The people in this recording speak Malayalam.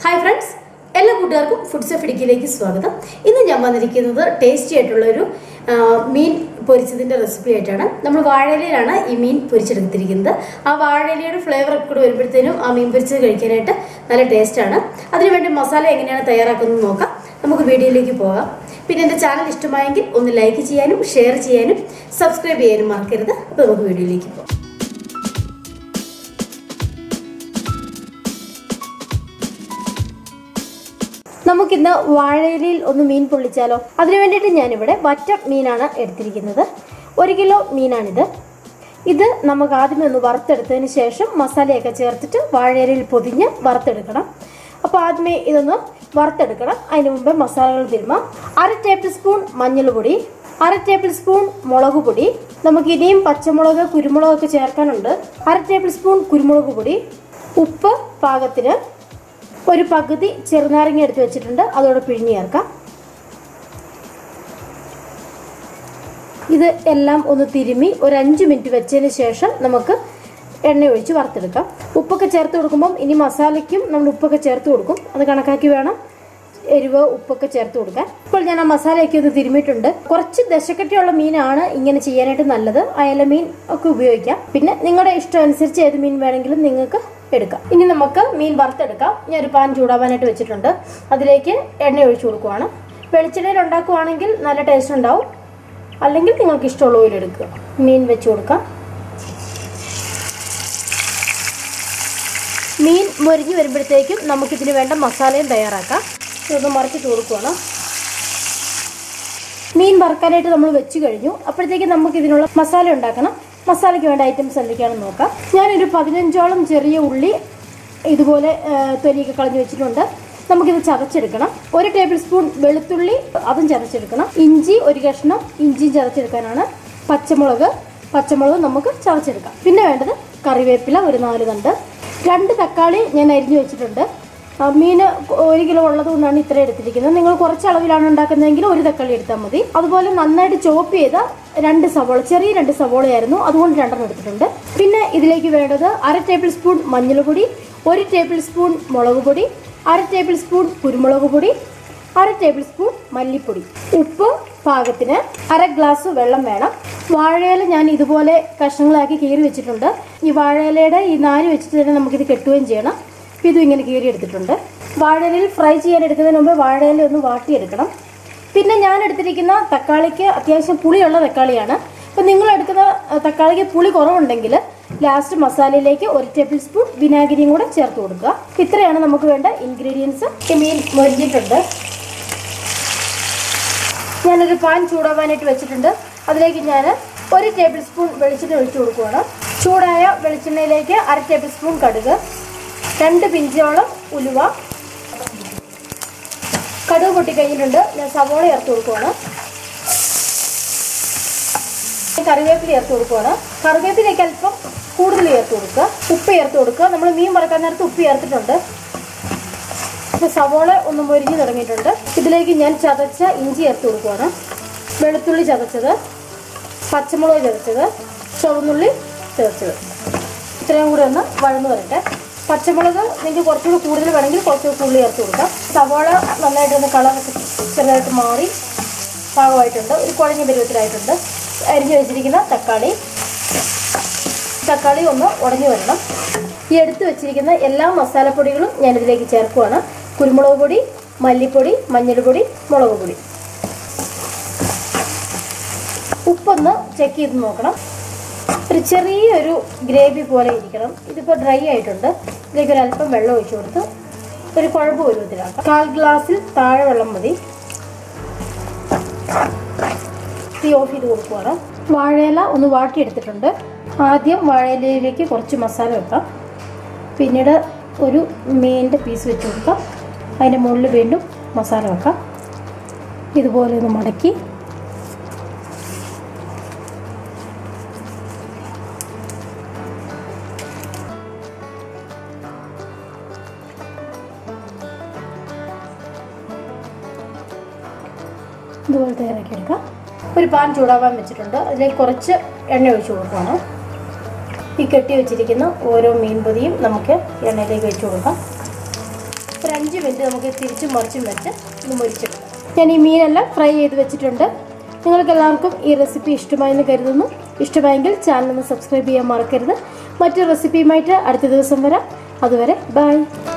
ഹായ് ഫ്രണ്ട്സ് എല്ലാ കൂട്ടുകാർക്കും ഫുഡ്സ് ഓഫ് ഇടുക്കിയിലേക്ക് സ്വാഗതം ഇന്ന് ഞാൻ വന്നിരിക്കുന്നത് ടേസ്റ്റി ആയിട്ടുള്ള ഒരു ആ, മീൻ പൊരിച്ചതിന്റെ റെസിപ്പി ആയിട്ടാണ് നമ്മൾ വാഴയിലയിലാണ് ഈ മീൻ പൊരിച്ചെടുത്തിരിക്കുന്നത് ആ വാഴയിലയുടെ ഫ്ലേവർ ഒക്കെ കൂടെ വരുമ്പോഴത്തേനും ആ മീൻ പൊരിച്ചത് കഴിക്കാനായിട്ട് നല്ല ടേസ്റ്റാണ് അതിനുവേണ്ടി മസാല എങ്ങനെയാണ് തയ്യാറാക്കുന്നത് നോക്കാം നമുക്ക് വീഡിയോയിലേക്ക് പോകാം പിന്നെ എൻ്റെ ചാനൽ ഇഷ്ടമായെങ്കിൽ ഒന്ന് ലൈക്ക് ചെയ്യാനും ഷെയർ ചെയ്യാനും സബ്സ്ക്രൈബ് ചെയ്യാനും മറക്കരുത് അപ്പോൾ നമുക്ക് വീഡിയോയിലേക്ക് പോകാം നമുക്കിന്ന് വാഴയിലയിൽ ഒന്ന് മീൻ പൊള്ളിച്ചാലോ അതിനു വേണ്ടിയിട്ട് ഞാനിവിടെ വറ്റ മീനാണ് എടുത്തിരിക്കുന്നത് ഒരു കിലോ മീനാണിത് ഇത് നമുക്ക് ആദ്യമേ ഒന്ന് വറുത്തെടുത്തതിന് ശേഷം മസാലയൊക്കെ ചേർത്തിട്ട് വാഴയിലയിൽ പൊതിഞ്ഞ് വറുത്തെടുക്കണം അപ്പോൾ ആദ്യമേ ഇതൊന്ന് വറുത്തെടുക്കണം അതിന് മുമ്പ് മസാലകൾ തിരുമാം അര ടേബിൾ സ്പൂൺ മഞ്ഞൾപ്പൊടി അര ടേബിൾ സ്പൂൺ മുളക് പൊടി നമുക്ക് ഇനിയും പച്ചമുളക് കുരുമുളകൊക്കെ ചേർക്കാനുണ്ട് അര ടേബിൾ സ്പൂൺ കുരുമുളക് പൊടി ഉപ്പ് പാകത്തിന് ഒരു പകുതി ചെറുനാരങ്ങ എടുത്ത് വെച്ചിട്ടുണ്ട് അതോടെ പിഴിഞ്ഞ് ചേർക്കാം ഇത് എല്ലാം ഒന്ന് തിരുമ്മി ഒരു അഞ്ച് മിനിറ്റ് വെച്ചതിന് ശേഷം നമുക്ക് എണ്ണ ഒഴിച്ച് വറുത്തെടുക്കാം ഉപ്പൊക്കെ ചേർത്ത് കൊടുക്കുമ്പം ഇനി മസാലയ്ക്കും നമ്മൾ ഉപ്പൊക്കെ ചേർത്ത് കൊടുക്കും അത് കണക്കാക്കി വേണം എരിവ് ഉപ്പൊക്കെ ചേർത്ത് കൊടുക്കാൻ ഇപ്പോൾ ഞാൻ ആ മസാലയൊക്കെ ഒന്ന് തിരുമിയിട്ടുണ്ട് കുറച്ച് ദശക്കട്ടിയുള്ള മീനാണ് ഇങ്ങനെ ചെയ്യാനായിട്ട് നല്ലത് അയല മീൻ ഒക്കെ ഉപയോഗിക്കാം പിന്നെ നിങ്ങളുടെ ഇഷ്ടം അനുസരിച്ച് ഏത് മീൻ വേണമെങ്കിലും നിങ്ങൾക്ക് എടുക്കാം ഇനി നമുക്ക് മീൻ വറുത്തെടുക്കാം ഞാൻ ഒരു പാൻ ചൂടാവാനായിട്ട് വെച്ചിട്ടുണ്ട് അതിലേക്ക് എണ്ണ ഒഴിച്ചു കൊടുക്കുവാണ് വെളിച്ചെണ്ണയിൽ ഉണ്ടാക്കുവാണെങ്കിൽ നല്ല ടേസ്റ്റ് ഉണ്ടാവും അല്ലെങ്കിൽ നിങ്ങൾക്ക് ഇഷ്ടമുള്ള ഓയിൽ എടുക്കുക മീൻ വെച്ച് കൊടുക്കാം മീൻ മൊരിഞ്ഞ് വരുമ്പോഴത്തേക്കും നമുക്കിതിന് വേണ്ട മസാലയും തയ്യാറാക്കാം ഇതൊന്ന് മറിച്ചിട്ട് കൊടുക്കുവാണ് മീൻ വറുക്കാനായിട്ട് നമ്മൾ വെച്ച് കഴിഞ്ഞു അപ്പോഴത്തേക്ക് നമുക്ക് ഇതിനുള്ള മസാല ഉണ്ടാക്കണം മസാലയ്ക്ക് വേണ്ട ഐറ്റംസ് എന്തൊക്കെയാണെന്ന് നോക്കാം ഞാനൊരു പതിനഞ്ചോളം ചെറിയ ഉള്ളി ഇതുപോലെ ആ, തൊലിയൊക്കെ കളഞ്ഞു വെച്ചിട്ടുണ്ട് നമുക്കിത് ചതച്ചെടുക്കണം ഒരു ടേബിൾ സ്പൂൺ വെളുത്തുള്ളി അതും ചതച്ചെടുക്കണം ഇഞ്ചി ഒരു കഷ്ണം ഇഞ്ചിയും ചതച്ചെടുക്കാനാണ് പച്ചമുളക് പച്ചമുളക് നമുക്ക് ചതച്ചെടുക്കാം പിന്നെ വേണ്ടത് കറിവേപ്പില ഒരു നാല് തണ്ട് രണ്ട് തക്കാളി ഞാൻ അരിഞ്ഞു വെച്ചിട്ടുണ്ട് ആ, മീന് ഒരു കിലോ ഉള്ളത് കൊണ്ടാണ് ഇത്ര എടുത്തിരിക്കുന്നത് നിങ്ങൾ കുറച്ച് അളവിലാണ് ഉണ്ടാക്കുന്നതെങ്കിൽ ഒരു തക്കാളി എടുത്താൽ മതി അതുപോലെ നന്നായിട്ട് ചോപ്പ് ചെയ്ത രണ്ട് സവോള ചെറിയ രണ്ട് സവോളയായിരുന്നു അതുകൊണ്ട് രണ്ടെണ്ണം എടുത്തിട്ടുണ്ട് പിന്നെ ഇതിലേക്ക് വേണ്ടത് അര ടേബിൾ സ്പൂൺ മഞ്ഞൾപ്പൊടി ഒരു ടേബിൾ സ്പൂൺ മുളക് പൊടി അര ടേബിൾ സ്പൂൺ കുരുമുളക് പൊടി അര ടേബിൾ സ്പൂൺ മല്ലിപ്പൊടി ഉപ്പ് പാകത്തിന് അര ഗ്ലാസ് വെള്ളം വേണം വാഴയില ഞാൻ ഇതുപോലെ കഷ്ണങ്ങളാക്കി കീറി വെച്ചിട്ടുണ്ട് ഈ വാഴയിലയുടെ ഈ നാര് വെച്ചിട്ട് തന്നെ നമുക്കിത് കെട്ടുകയും ചെയ്യണം അപ്പം ഇതും ഇങ്ങനെ കീറി എടുത്തിട്ടുണ്ട് വാഴയിലയിൽ ഫ്രൈ ചെയ്യാൻ എടുക്കുന്നതിന് മുമ്പ് വാഴയില ഒന്ന് വാട്ടിയെടുക്കണം പിന്നെ ഞാൻ എടുത്തിരിക്കുന്ന തക്കാളിക്ക് അത്യാവശ്യം പുളിയുള്ള തക്കാളിയാണ് അപ്പം നിങ്ങൾ എടുക്കുന്ന അഹ്, തക്കാളിക്ക് പുളി കുറവുണ്ടെങ്കിൽ ലാസ്റ്റ് മസാലയിലേക്ക് ഒരു ടേബിൾ സ്പൂൺ വിനാഗിരിയും കൂടെ ചേർത്ത് കൊടുക്കുക ഇത്രയാണ് നമുക്ക് വേണ്ട ഇൻഗ്രീഡിയൻസ് ഈ മീൻ മൊരിഞ്ഞിട്ടുണ്ട് ഞാനൊരു പാൻ ചൂടാവാനായിട്ട് വെച്ചിട്ടുണ്ട് അതിലേക്ക് ഞാൻ ഒരു ടേബിൾ സ്പൂൺ വെളിച്ചെണ്ണ ഒഴിച്ചു കൊടുക്കുകയാണ് ചൂടായ വെളിച്ചെണ്ണയിലേക്ക് അര ടേബിൾ സ്പൂൺ കടുക് രണ്ട് പിഞ്ചോളം ഉലുവ കടുക് പൊട്ടിക്കഴിഞ്ഞിട്ടുണ്ട് ഞാൻ സവോള ചേർത്ത് കൊടുക്കുകയാണ് കറിവേപ്പില ചേർത്ത് കൊടുക്കുകയാണ് കറിവേപ്പിലേക്ക് അല്പം കൂടുതൽ ചേർത്ത് കൊടുക്കുക ഉപ്പ് ചേർത്ത് കൊടുക്കുക നമ്മൾ മീൻ വറക്കാൻ നേരത്ത് ഉപ്പ് ചേർത്തിട്ടുണ്ട് ഇപ്പൊ സവോള ഒന്ന് മൊരിഞ്ഞ് തുടങ്ങിയിട്ടുണ്ട് ഇതിലേക്ക് ഞാൻ ചതച്ച ഇഞ്ചി ചേർത്ത് കൊടുക്കുകയാണ് വെളുത്തുള്ളി ചതച്ചത് പച്ചമുളക് ചതച്ചത് ചുവന്നുള്ളി ചതച്ചത് ഇത്രയും കൂടി ഒന്ന് വഴന്ന് വരട്ടെ പച്ചമുളക് നിങ്ങൾക്ക് കുറച്ചുകൂടി കൂടുതൽ വേണമെങ്കിൽ കുറച്ചുകൂടി കൂടുതൽ ചേർത്ത് കൊടുക്കാം സവോള നന്നായിട്ടൊന്ന് കളറൊക്കെ ചെറുതായിട്ട് മാറി പാകമായിട്ടുണ്ട് ഒരു കുഴഞ്ഞ പരുവത്തിലായിട്ടുണ്ട് അരിഞ്ഞു വെച്ചിരിക്കുന്ന തക്കാളി തക്കാളി ഒന്ന് ഉടഞ്ഞു വരണം ഈ എടുത്തു വെച്ചിരിക്കുന്ന എല്ലാ മസാലപ്പൊടികളും ഞാനിതിലേക്ക് ചേർക്കുവാണ് കുരുമുളക് പൊടി മല്ലിപ്പൊടി മഞ്ഞൾപ്പൊടി മുളക് പൊടി ഉപ്പൊന്ന് ചെക്ക് ചെയ്ത് നോക്കണം ഒരു ചെറിയൊരു ഗ്രേവി പോലെ ഇരിക്കണം ഇതിപ്പോൾ ഡ്രൈ ആയിട്ടുണ്ട് ഇതിലേക്ക് ഒരു അല്പം വെള്ളം ഒഴിച്ചു കൊടുത്ത് ഒരു കുഴമ്പ് പരുവത്തിലാക്കാം കാൽ ഗ്ലാസ്സിൽ താഴെ വെള്ളം മതി തീ ഓഫ് ചെയ്ത് കൊടുക്കുവാണ് വാഴയില ഒന്ന് വാട്ടിയെടുത്തിട്ടുണ്ട് ആദ്യം വാഴയിലയിലേക്ക് കുറച്ച് മസാല വെക്കാം പിന്നീട് ഒരു മീനിൻ്റെ പീസ് വെച്ച് കൊടുക്കാം അതിൻ്റെ മുകളിൽ വീണ്ടും മസാല വെക്കാം ഇതുപോലെ ഒന്ന് മടക്കി ഇതുപോലെ തയ്യാറാക്കി എടുക്കാം ഒരു പാൻ ചൂടാവാൻ വെച്ചിട്ടുണ്ട് അതിലേക്ക് കുറച്ച് എണ്ണ ഒഴിച്ചു കൊടുക്കുകയാണ് ഈ കെട്ടി വെച്ചിരിക്കുന്ന ഓരോ മീൻ പൊതിയും നമുക്ക് എണ്ണയിലേക്ക് വെച്ച് കൊടുക്കാം ഒരു അഞ്ച് മിനിറ്റ് നമുക്ക് തിരിച്ചും മറിച്ചും വെച്ച് ഒന്ന് മുരിച്ചെടുക്കാം ഞാൻ ഈ മീനെല്ലാം ഫ്രൈ ചെയ്ത് വെച്ചിട്ടുണ്ട് നിങ്ങൾക്ക് എല്ലാവർക്കും ഈ റെസിപ്പി ഇഷ്ടമായെന്ന് കരുതുന്നു ഇഷ്ടമായെങ്കിൽ ചാനൽ ഒന്ന് സബ്സ്ക്രൈബ് ചെയ്യാൻ മറക്കരുത് മറ്റൊരു റെസിപ്പിയുമായിട്ട് അടുത്ത ദിവസം വരാം അതുവരെ ബൈ